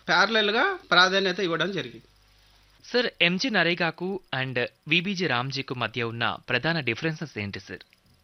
ప్యారలల్గా ప్రాధాన్యత ఇవ్వడం జరిగింది సార్ ఎంజీ నరేగాకు అండ్ విబీజీ రామ్జీకు మధ్య ఉన్న ప్రధాన డిఫరెన్సెస్ ఏంటి సార్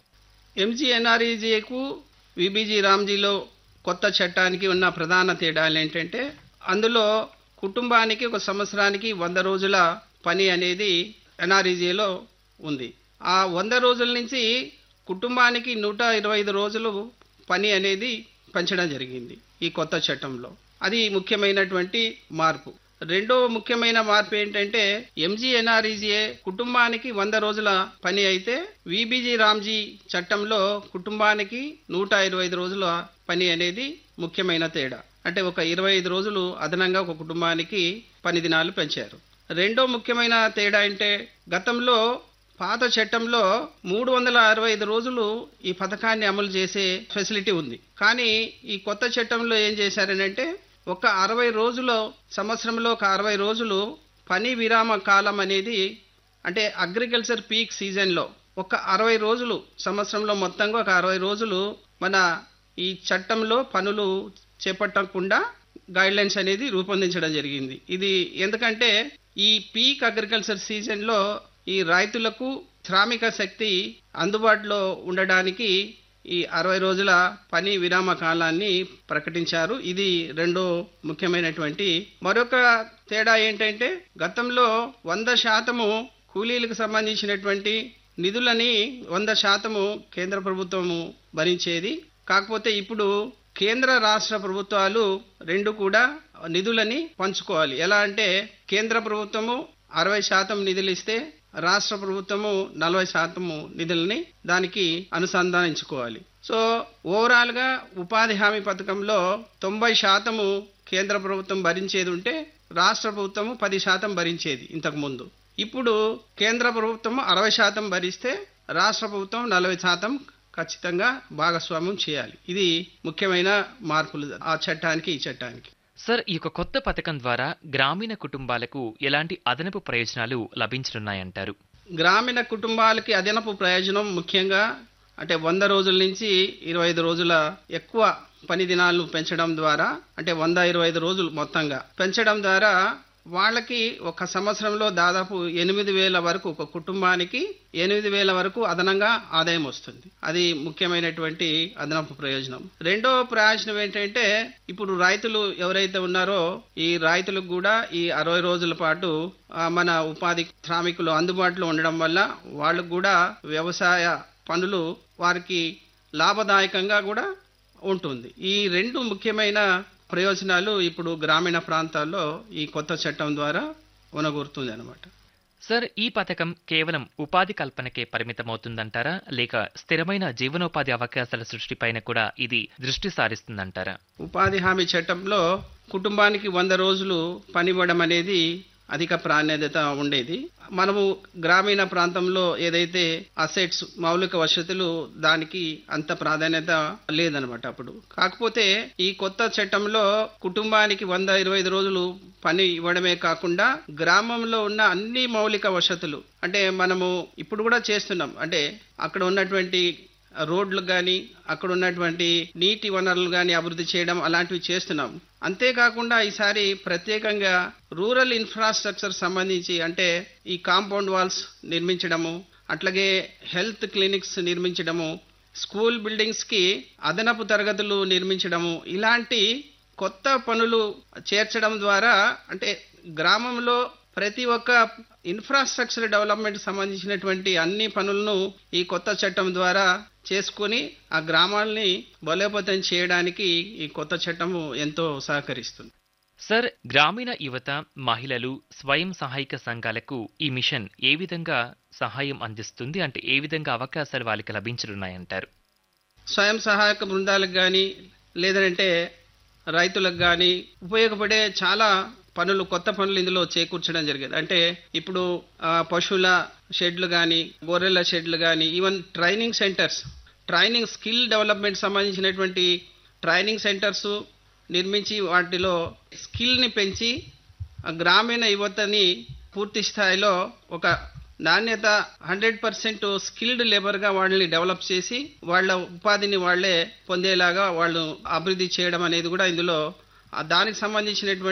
ఎంజీఎన్ఆర్ఈజీకు విబీజీ రామ్జీలో కొత్త చట్టానికి ఉన్న ప్రధాన తేడాలు ఏంటంటే అందులో కుటుంబానికి ఒక సంవత్సరానికి వంద రోజుల పని అనేది ఎన్ఆర్ఈజీలో ఉంది ఆ వంద రోజుల నుంచి కుటుంబానికి నూట ఇరవై ఐదు రోజులు పని అనేది పెంచడం జరిగింది ఈ కొత్త చట్టంలో అది ముఖ్యమైనటువంటి మార్పు రెండో ముఖ్యమైన మార్పు ఏంటంటే ఎంజీఎన్ఆర్ఈజీఏ కుటుంబానికి వంద రోజుల పని అయితే విబీజీ రామ్జీ చట్టంలో కుటుంబానికి నూట ఇరవై ఐదు రోజుల పని అనేది ముఖ్యమైన తేడా అంటే ఒక ఇరవై ఐదు రోజులు అదనంగా ఒక కుటుంబానికి పని దినాలు పెంచారు రెండో ముఖ్యమైన తేడా అంటే గతంలో పాత చట్టంలో మూడు వందల అరవై ఐదు రోజులు ఈ పథకాన్ని అమలు చేసే ఫెసిలిటీ ఉంది కానీ ఈ కొత్త చట్టంలో ఏం చేశారనంటే ఒక అరవై రోజులు సంవత్సరంలో ఒక అరవై రోజులు పని విరామ కాలం అనేది అంటే అగ్రికల్చర్ పీక్ సీజన్లో ఒక అరవై రోజులు సంవత్సరంలో మొత్తంగా ఒక అరవై రోజులు మన ఈ చట్టంలో పనులు చేపట్టకుండా గైడ్ లైన్స్ అనేది రూపొందించడం జరిగింది ఇది ఎందుకంటే ఈ పీక్ అగ్రికల్చర్ సీజన్లో ఈ రైతులకు శ్రామిక శక్తి అందుబాటులో ఉండడానికి ఈ అరవై రోజుల పని విరామ కాలాన్ని ప్రకటించారు ఇది రెండో ముఖ్యమైనటువంటి మరొక తేడా ఏంటంటే గతంలో వంద శాతము కూలీలకు సంబంధించినటువంటి నిధులని వంద శాతము కేంద్ర ప్రభుత్వము భరించేది కాకపోతే ఇప్పుడు కేంద్ర రాష్ట్ర ప్రభుత్వాలు రెండు కూడా నిధులని పంచుకోవాలి ఎలా అంటే కేంద్ర ప్రభుత్వము అరవై శాతం నిధులు ఇస్తే రాష్ట్ర ప్రభుత్వము నలభై శాతము నిధులని దానికి అనుసంధానించుకోవాలి సో ఓవరాల్గా ఉపాధి హామీ పథకంలో తొంభై శాతము కేంద్ర ప్రభుత్వం భరించేది ఉంటే రాష్ట్ర ప్రభుత్వము పది శాతం భరించేది ఇంతకు ముందు ఇప్పుడు కేంద్ర ప్రభుత్వం అరవై శాతం భరిస్తే రాష్ట్ర ప్రభుత్వం నలభై శాతం ఖచ్చితంగా భాగస్వామ్యం చేయాలి ఇది ముఖ్యమైన మార్పులు ఆ చట్టానికి ఈ చట్టానికి సార్ ఈ యొక్క కొత్త పథకం ద్వారా గ్రామీణ కుటుంబాలకు ఎలాంటి అదనపు ప్రయోజనాలు లభించనున్నాయంటారు గ్రామీణ కుటుంబాలకి అదనపు ప్రయోజనం ముఖ్యంగా అంటే వంద రోజుల నుంచి ఇరవై ఐదు రోజుల ఎక్కువ పని దినాలను పెంచడం ద్వారా అంటే వంద ఇరవై ఐదు రోజులు మొత్తంగా పెంచడం ద్వారా వాళ్ళకి ఒక సంవత్సరంలో దాదాపు ఎనిమిది వేల వరకు ఒక కుటుంబానికి ఎనిమిది వేల వరకు అదనంగా ఆదాయం వస్తుంది అది ముఖ్యమైనటువంటి అదనపు ప్రయోజనం రెండో ప్రయోజనం ఏంటంటే ఇప్పుడు రైతులు ఎవరైతే ఉన్నారో ఈ రైతులకు కూడా ఈ అరవై రోజుల పాటు ఆ, మన ఉపాధి శ్రామికులు అందుబాటులో ఉండడం వల్ల వాళ్ళకు కూడా వ్యవసాయ పనులు వారికి లాభదాయకంగా కూడా ఉంటుంది ఈ రెండు ముఖ్యమైన ప్రయోజనాలు ఇప్పుడు గ్రామీణ ప్రాంతాల్లో ఈ కొత్త చట్టం ద్వారా ఉనగూరుతుంది అనమాట సార్ ఈ పథకం కేవలం ఉపాధి కల్పనకే పరిమితమవుతుందంటారా లేక స్థిరమైన జీవనోపాధి అవకాశాల సృష్టిపైన కూడా ఇది దృష్టి సారిస్తుందంటారా ఉపాధి హామీ చట్టంలో కుటుంబానికి వంద రోజులు పనివ్వడం అనేది అధిక ప్రాధాన్యత ఉండేది మనము గ్రామీణ ప్రాంతంలో ఏదైతే అసెట్స్ మౌలిక వసతులు దానికి అంత ప్రాధాన్యత లేదనమాట అప్పుడు కాకపోతే ఈ కొత్త చట్టంలో కుటుంబానికి వంద ఇరవై ఐదు రోజులు పని ఇవ్వడమే కాకుండా గ్రామంలో ఉన్న అన్ని మౌలిక వసతులు అంటే మనము ఇప్పుడు కూడా చేస్తున్నాం అంటే అక్కడ ఉన్నటువంటి రోడ్లు కానీ అక్కడ ఉన్నటువంటి నీటి వనరులు కానీ అభివృద్ధి చేయడం అలాంటివి చేస్తున్నాం అంతేకాకుండా ఈసారి ప్రత్యేకంగా రూరల్ ఇన్ఫ్రాస్ట్రక్చర్ సంబంధించి అంటే ఈ కాంపౌండ్ వాల్స్ నిర్మించడము అట్లాగే హెల్త్ క్లినిక్స్ నిర్మించడము స్కూల్ బిల్డింగ్స్కి అదనపు తరగతులు నిర్మించడము ఇలాంటి కొత్త పనులు చేర్చడం ద్వారా అంటే గ్రామంలో ప్రతి ఒక్క ఇన్ఫ్రాస్ట్రక్చర్ డెవలప్మెంట్ సంబంధించినటువంటి అన్ని పనులను ఈ కొత్త చట్టం ద్వారా చేసుకొని ఆ గ్రామాల్ని బలోపేతం చేయడానికి ఈ కొత్త చట్టము ఎంతో సహకరిస్తుంది సార్ గ్రామీణ యువత మహిళలు స్వయం సహాయక సంఘాలకు ఈ మిషన్ ఏ విధంగా సహాయం అందిస్తుంది అంటే ఏ విధంగా అవకాశాలు వాళ్ళకి లభించనున్నాయంటారు స్వయం సహాయక బృందాలకు కానీ లేదంటే రైతులకు కానీ ఉపయోగపడే చాలా పనులు కొత్త పనులు ఇందులో చేకూర్చడం జరిగేది అంటే ఇప్పుడు ఆ, పశువుల షెడ్లు కానీ గొర్రెల షెడ్లు కానీ even training centres training skill development సంబంధించినటువంటి ట్రైనింగ్ సెంటర్స్ నిర్మించి వాటిలో స్కిల్ని పెంచి ఆ గ్రామీణ యువతని పూర్తి స్థాయిలో ఒక నాణ్యత హండ్రెడ్ పర్సెంట్ స్కిల్డ్ లేబర్గా వాళ్ళని డెవలప్ చేసి వాళ్ళ ఉపాధిని వాళ్ళే పొందేలాగా వాళ్ళు అభివృద్ధి చేయడం అనేది కూడా ఇందులో ఆ దానికి సంబంధించినటువంటి